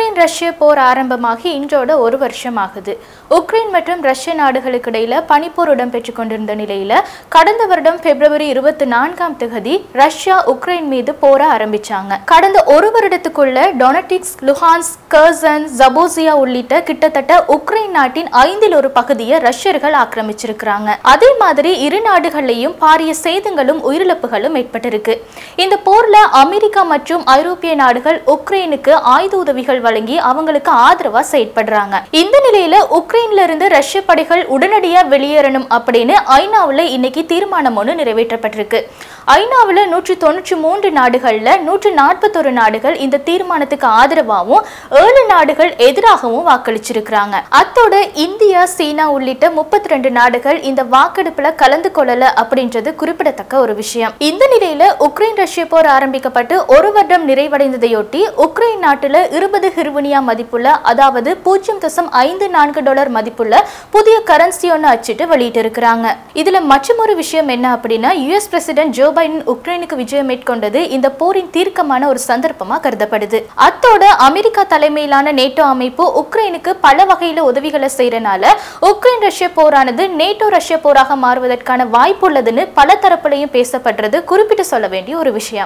Ukraine ரஷ்ய போர் ஆரம்பமாகி இன்றோட ஒரு வருஷம் ஆகுது உக்ரைன் மற்றும் ரஷ்ய நாடுகளுக்கு இடையில பனிப்போர் இடம்பெற்றுக் கொண்டிருந்த நிலையில கடந்த வருடம் பிப்ரவரி இருபத்தி நான்காம் தேதி ரஷ்யா உக்ரைன் மீது போர ஆரம்பிச்சாங்க கடந்த ஒரு வருடத்துக்குள்ள டொனட்டிக்ஸ் லுஹான்ஸ் கர்சன் ஜபோசியா உள்ளிட்ட கிட்டத்தட்ட உக்ரைன் நாட்டின் ஐந்தில் ஒரு பகுதியை ரஷ்யர்கள் ஆக்கிரமிச்சிருக்கிறாங்க அதே மாதிரி இரு நாடுகள்லையும் பாரிய சேதங்களும் உயிரிழப்புகளும் ஏற்பட்டிருக்கு இந்த போர்ல அமெரிக்கா மற்றும் ஐரோப்பிய நாடுகள் உக்ரைனுக்கு ஆயுத உதவிகள் வழங்கி அவங்களுக்கு ஆதரவா செயற்படுறாங்க இந்த நிலையில உக்ரைன்ல இருந்து ரஷ்ய படைகள் உடனடியா வெளியேறணும் அப்படின்னு ஐநாவுல இன்னைக்கு தீர்மானம் ஒன்று நிறைவேற்றப்பட்டிருக்கு ஐநாவுல நூற்றி தொண்ணூற்றி மூன்று நாடுகள்ல நூற்றி நாற்பத்தொரு நாடுகள் இந்த தீர்மானத்துக்கு ஆதரவாகவும் ஏழு நாடுகள் எதிராகவும் வாக்களிச்சிருக்கிறாங்க அத்தோட இந்தியா சீனா உள்ளிட்ட முப்பத்தி ரெண்டு நாடுகள் இந்த வாக்கெடுப்புல கலந்து கொள்ளல அப்படின்றது குறிப்பிடத்தக்க ஒரு விஷயம் இந்த நிலையில உக்ரைன் ரஷ்ய போர் ஆரம்பிக்கப்பட்டு ஒரு வருடம் நிறைவடைந்ததையொட்டி உக்ரைன் நாட்டுல இருபது ஹிர்வனியா மதிப்புள்ள அதாவது பூஜ்ஜியம் தசம் ஐந்து நான்கு டாலர் மதிப்புள்ள புதிய கரன்சி ஒன்று அச்சிட்டு வெளியிட்டு இருக்கிறாங்க இதுல மற்றொரு விஷயம் என்ன அப்படின்னா யுஎஸ் பிரசிடென்ட் ஜோ பைடன் உக்ரைனுக்கு விஜயம் மேற்கொண்டது இந்த போரின் தீர்க்கமான ஒரு சந்தர்ப்பமா கருதப்படுது அத்தோட அமெரிக்கா தலைமையிலான நேட்டோ அமைப்பு உக்ரைனுக்கு பல வகையில உதவிகளை செய்யறனால உக்ரைன் ரஷ்ய போரானது நேட்டோ ரஷ்ய போராக மாறுவதற்கான வாய்ப்பு உள்ளதுன்னு பல தரப்புலையும் பேசப்படுறது குறிப்பிட்டு சொல்ல வேண்டிய ஒரு விஷயம்